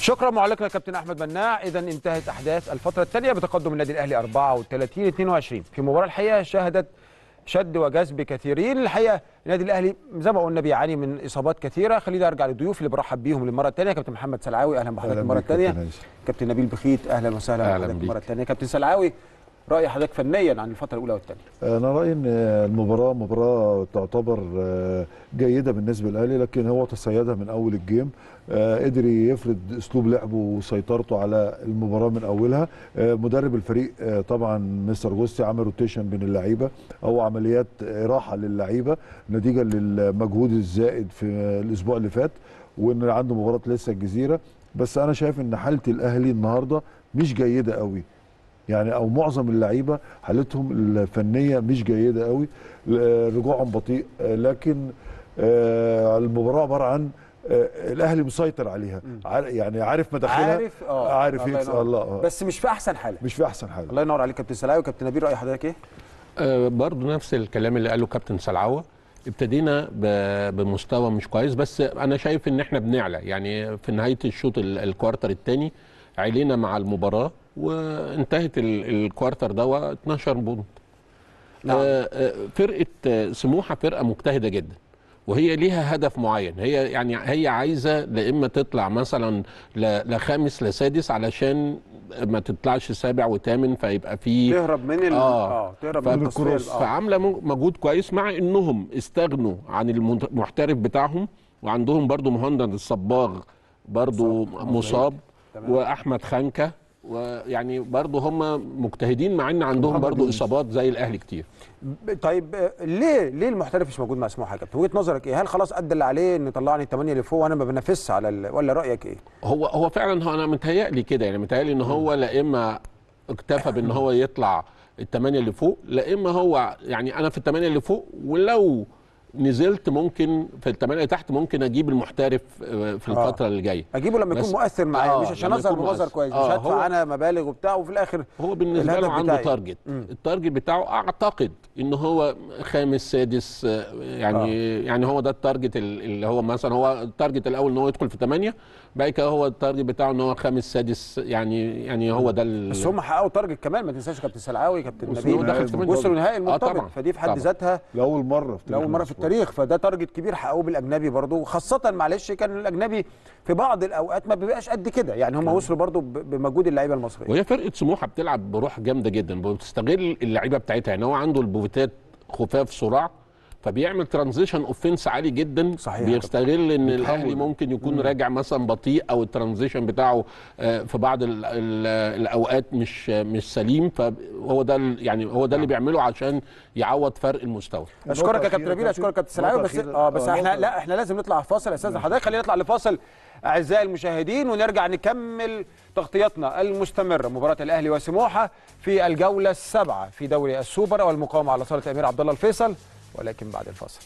شكرا معلقنا كابتن احمد مناع اذا انتهت احداث الفتره الثانيه بتقدم النادي الاهلي 34 22 في مباراه الحقيقه شهدت شد وجذب كثيرين الحقيقه النادي الاهلي زي ما قلنا بيعاني من اصابات كثيره خليني ارجع للضيوف اللي برحب بيهم للمره الثانيه كابتن محمد سلعاوي اهلا بحضرتك أهلاً المره بيك كابتن الثانيه هيثم. كابتن نبيل بخيت اهلا وسهلا أهلاً بحضرتك بيك. المره الثانيه كابتن سلعاوي راي حضرتك فنيا عن الفتره الاولى والثانيه انا رايي ان المباراه مباراه تعتبر آه، جيده بالنسبه للاهلي لكن هو تصيدها من اول الجيم آه، قدر يفرض اسلوب لعبه وسيطرته على المباراه من اولها آه، مدرب الفريق آه، طبعا مستر جوستي عمل روتيشن بين اللعيبه او عمليات راحه للعيبه نتيجه للمجهود الزائد في الاسبوع اللي فات وان عنده مباراه لسه الجزيره بس انا شايف ان حاله الاهلي النهارده مش جيده قوي يعني او معظم اللعيبه حالتهم الفنيه مش جيده قوي ل- رجوعهم بطيء آه، لكن آه، المباراه عباره عن آه، الاهلي مسيطر عليها عار- يعني عارف مداخلها عارف اه عارف الله يكسب ينور. الله آه. بس مش في احسن حاله مش في احسن حاله الله ينور عليك كابتن سلعاوي كابتن نبيل راي حضرتك ايه آه، برضو نفس الكلام اللي قاله كابتن سلعوه ابتدينا ب- بمستوى مش كويس بس انا شايف ان احنا بنعلى يعني في نهايه الشوط ال- الكوارتر الثاني علينا مع المباراه وانتهت ال- الكوارتر ده 12 بونت نعم. آه، آه، فرقه آه، سموحه فرقه مجتهده جدا وهي ليها هدف معين هي يعني هي عايزه لا اما تطلع مثلا ل- لخامس لسادس علشان ما تطلعش سابع وثامن فيبقى في تهرب من ال... آه. اه تهرب ف- من التصفيه الكروس. اه فعامله م- مجهود كويس مع انهم استغنوا عن المنت- المحترف بتاعهم وعندهم برضو مهندد الصباغ برضو مصاب. مصاب تمام. واحمد خانكه ويعني برضو هم مجتهدين مع ان عندهم محمد برضو يونس. اصابات زي الاهلي كتير ب- طيب آه، ليه ليه المحترف مش موجود مع سموحه يا كابتن وجهه نظرك ايه هل خلاص ادى اللي عليه ان طلعني الثمانيه اللي فوق وانا ما بنافسش على ال... ولا رايك ايه هو هو فعلا هو انا متهيألي كده يعني متهيألي ان هو لا اما اكتفى بان هو يطلع الثمانيه اللي فوق لا اما هو يعني انا في الثمانيه اللي فوق ولو نزلت ممكن في الثمانيه اللي تحت ممكن اجيب المحترف آه، في آه. الفتره اللي جايه اجيبه لما يكون بس- مؤثر معايا آه، مش عشان لما اظهر يكون بمظهر مؤثر. كويس مش آه، هدفع هو- انا مبالغ وبتاع وفي الاخر هو بالنسبه الهدف له عنده بتاعي. تارجت مم. التارجت بتاعه اعتقد ان هو خامس سادس آه، يعني آه. يعني هو ده التارجت ال- اللي هو مثلا هو التارجت الاول ان هو يدخل في 8 بعد كده هو التارجت بتاعه ان هو خامس سادس يعني يعني هو ده ال- بس هم حققوا تارجت كمان ما تنساش كابتن سلعاوي كابتن وصلوا نبيل دخل في ثمانية. وصلوا نهائي آه، المرتبط طبعاً. فدي في حد طبعاً. ذاتها لاول مره في لاول مره في التاريخ فده تارجت كبير حققوه بالاجنبي برضه وخاصه معلش كان الاجنبي في بعض الاوقات ما بيبقاش قد كده يعني هم وصلوا برضه ب- بمجهود اللعيبه المصريه وهي فرقه سموحه بتلعب بروح جامده جدا بتستغل اللعيبه بتاعتها يعني هو عنده البوفيتات خفاف سرعه فبيعمل ترانزيشن اوفنس عالي جدا صحيح يا بيستغل ان بيتحول. الاهلي ممكن يكون راجع مثلا بطيء او الترانزيشن بتاعه آه، في بعض ال ال الاوقات مش مش سليم فهو ده ال- يعني هو ده اللي بيعمله عشان يعوض فرق المستوى اشكرك يا نقطة كابتن أخيرة نبيل اشكرك يا كابتن نقطة سلعاوي بس أخيرة. اه بس آه، احنا نقطة. لا احنا لازم نطلع فاصل يا استاذ حضرتك خلينا نطلع لفاصل اعزائي المشاهدين ونرجع نكمل تغطيتنا المستمره مباراه الاهلي وسموحه في الجوله السابعه في دوري السوبر والمقاومه على صاله الامير عبد الله الفيصل ولكن بعد الفاصل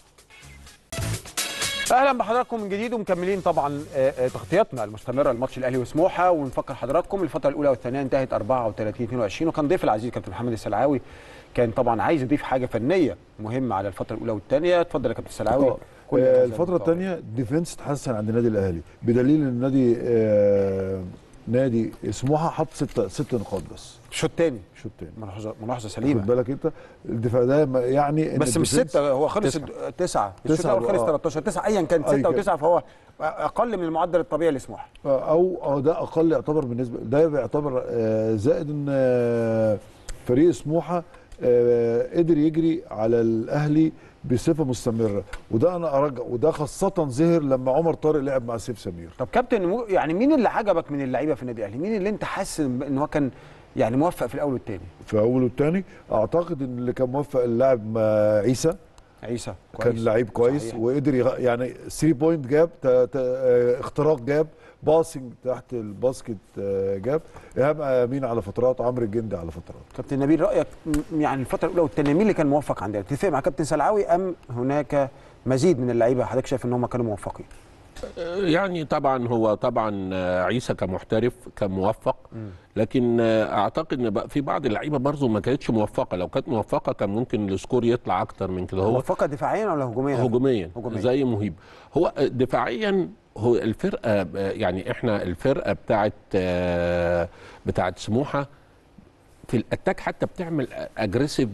اهلا بحضراتكم من جديد ومكملين طبعا آه، آه، تغطيتنا المستمره لماتش الاهلي وسموحه ونفكر حضراتكم الفتره الاولى والثانيه انتهت 34 22 وكان ضيف العزيز كابتن محمد السلعاوي كان طبعا عايز يضيف حاجه فنيه مهمه على الفتره الاولى والثانيه اتفضل يا كابتن السلعاوي آه، كل آه، هذا الفترة المقام. الثانية ديفنس تحسن عند النادي الأهلي بدليل إن النادي آه، نادي سموحه حط ستة ست نقاط بس الشوط الثاني الشوط الثاني ملاحظه ملاحظه خد سليمه بالك أنت الدفاع ده ما- يعني إن بس مش الديفنس- ستة هو خلص تسعة. الد- تسعة الشوط تسعة الأول خلص آه. 13 تسعة أيا كان أي ستة كان. وتسعة فهو أقل من المعدل الطبيعي لسموحة او او ده اقل يعتبر بالنسبه ده بيعتبر آه، زائد ان آه، فريق سموحه آه، قدر يجري على الاهلي بصفه مستمره وده انا ارجع وده خاصه ظهر لما عمر طارق لعب مع سيف سمير طب كابتن مو- يعني مين اللي عجبك من اللعيبة في النادي الأهلي؟ مين اللي أنت حاسس إن إن هو كان يعني موفق في الأول والثاني؟ في اول والثاني اعتقد ان اللي كان موفق اللاعب آه، عيسى عيسى كان لعيب كويس صحيح. وقدر يغ... يعني 3 بوينت جاب تا... تا... آه، اختراق جاب باسنج تحت الباسكت آه، جاب ايهاب امين على فترات عمرو الجندي على فترات كابتن نبيل رأيك م- يعني الفترة الأولى والثانية مين اللي كان موفق عندنا؟ تتفق مع كابتن سلعاوي أم هناك مزيد من اللعيبة حضرتك شايف إن هم كانوا موفقين؟ يعني طبعا هو طبعا آه، عيسى كمحترف كان موفق لكن آه، اعتقد ان بقى في بعض اللعيبه برضه ما كانتش موفقه لو كانت موفقه كان ممكن السكور يطلع اكتر من كده هو موفقة دفاعيا ولا هجوميا؟ هجوميا هجوميا. زي مهيب هو آه، دفاعيا هو الفرقه آه، يعني احنا الفرقه بتاعت آه، بتاعت سموحه في الاتاك حتى بتعمل اجريسيف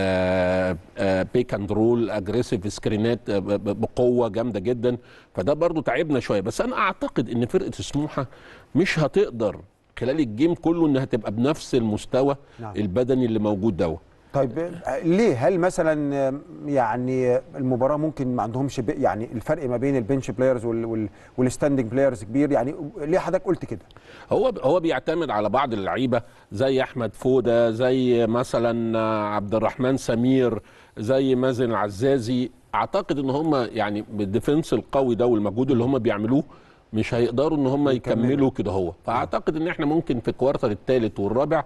بيك اند رول اجريسيف سكرينات آه، ب- ب- بقوه جامده جدا فده برضو تعبنا شويه بس انا اعتقد ان فرقه سموحه مش هتقدر خلال الجيم كله انها تبقى بنفس المستوى نعم. البدني اللي موجود دوت طيب آه، ليه هل مثلا آه، يعني المباراه ممكن ما عندهمش ب- يعني الفرق ما بين البنش بلايرز وال وال والستاندنج بلايرز كبير يعني ليه حضرتك قلت كده هو هو بيعتمد على بعض اللعيبه زي احمد فوده زي مثلا عبد الرحمن سمير زي مازن العزازي اعتقد ان هم يعني بالديفنس القوي ده والمجهود اللي هم بيعملوه مش هيقدروا ان هم يكملوا كده هو فاعتقد ان احنا ممكن في الكوارتر الثالث والرابع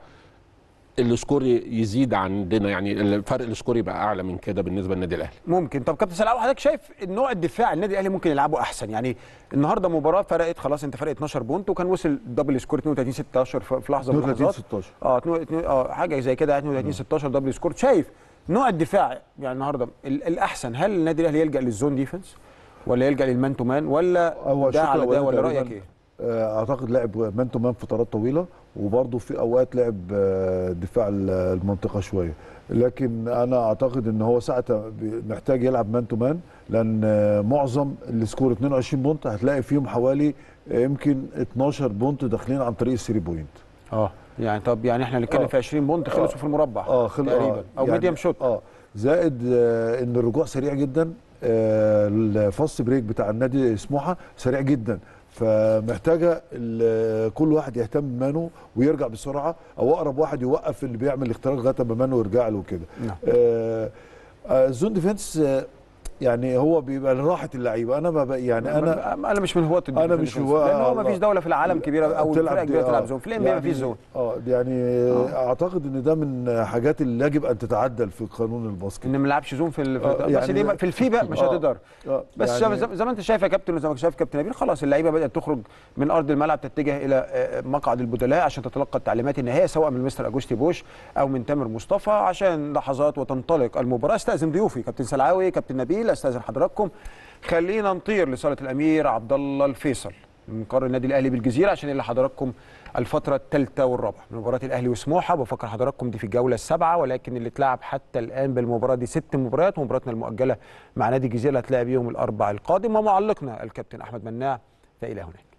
السكور يزيد عندنا يعني الفرق السكور يبقى اعلى من كده بالنسبه للنادي الاهلي ممكن طب كابتن سلام حضرتك شايف النوع الدفاع النادي الاهلي ممكن يلعبه احسن يعني النهارده مباراه فرقت خلاص انت فرق 12 بونت وكان وصل دبل سكور 32 16 في في لحظه من 32 اللحظات 16 اه 22 اه حاجه زي كده 32 16 دبل سكور شايف نوع الدفاع يعني النهارده ال- الاحسن هل النادي الاهلي يلجا للزون ديفنس ولا يلجا للمان تو مان ولا هو ده الشوط على ده الأولاني ولا تقريباً، رايك ايه؟ آه، اعتقد لعب مان تو مان فترات طويله وبرضه في اوقات لعب آه، دفاع ال- المنطقه شويه لكن انا اعتقد ان هو ساعتها بي- محتاج يلعب مان تو مان لان آه، معظم السكور 22 بونت هتلاقي فيهم حوالي آه، يمكن 12 بونت داخلين عن طريق الثري بوينت اه يعني طب يعني احنا نتكلم آه. في 20 بونت خلصوا في المربع اه خل... تقريبا آه او ميديم شوت اه زائد آه ان الرجوع سريع جدا آه الفاست بريك بتاع النادي سموحه سريع جدا فمحتاجه ال- كل واحد يهتم بمانه ويرجع بسرعه او اقرب واحد يوقف اللي بيعمل الاختراق لغايه ما مانه يرجع له كده نعم. آه آه الزون ديفense آه يعني هو بيبقى لراحه اللعيبه انا ما بق- يعني انا انا انا مش من هواة أنا مش هواة، لان هو الله. ما فيش دوله في العالم كبيره او بتلعب فرقه دي- كبيره تلعب آه. زون في الام بي ما فيش زون اه يعني آه. اعتقد ان ده من حاجات اللي يجب ان تتعدل في قانون الباسكت ان ما نلعبش زون في ال... في آه، بس يعني- دي في الفيبا مش آه. هتقدر آه، بس يعني- زي زي ما انت شايف يا كابتن وزي ما شايف كابتن نبيل خلاص اللعيبه بدات تخرج من ارض الملعب تتجه الى آه، مقعد البدلاء عشان تتلقى التعليمات النهائيه سواء من مستر اجوستي بوش او من تامر مصطفى عشان لحظات وتنطلق المباراه استاذن ضيوفي كابتن سلعاوي كابتن نبيل استاذن حضراتكم خلينا نطير لصاله الامير عبد الله الفيصل من مقر النادي الاهلي بالجزيره عشان يلا حضراتكم الفتره الثالثه والرابعه من مباراه الاهلي وسموحه بفكر حضراتكم دي في الجوله السابعه ولكن اللي اتلعب حتى الان بالمباراه دي ست مباريات ومباراتنا المؤجله مع نادي الجزيره هتلاعب يوم الاربعاء القادم ومعلقنا الكابتن احمد مناع فالى هناك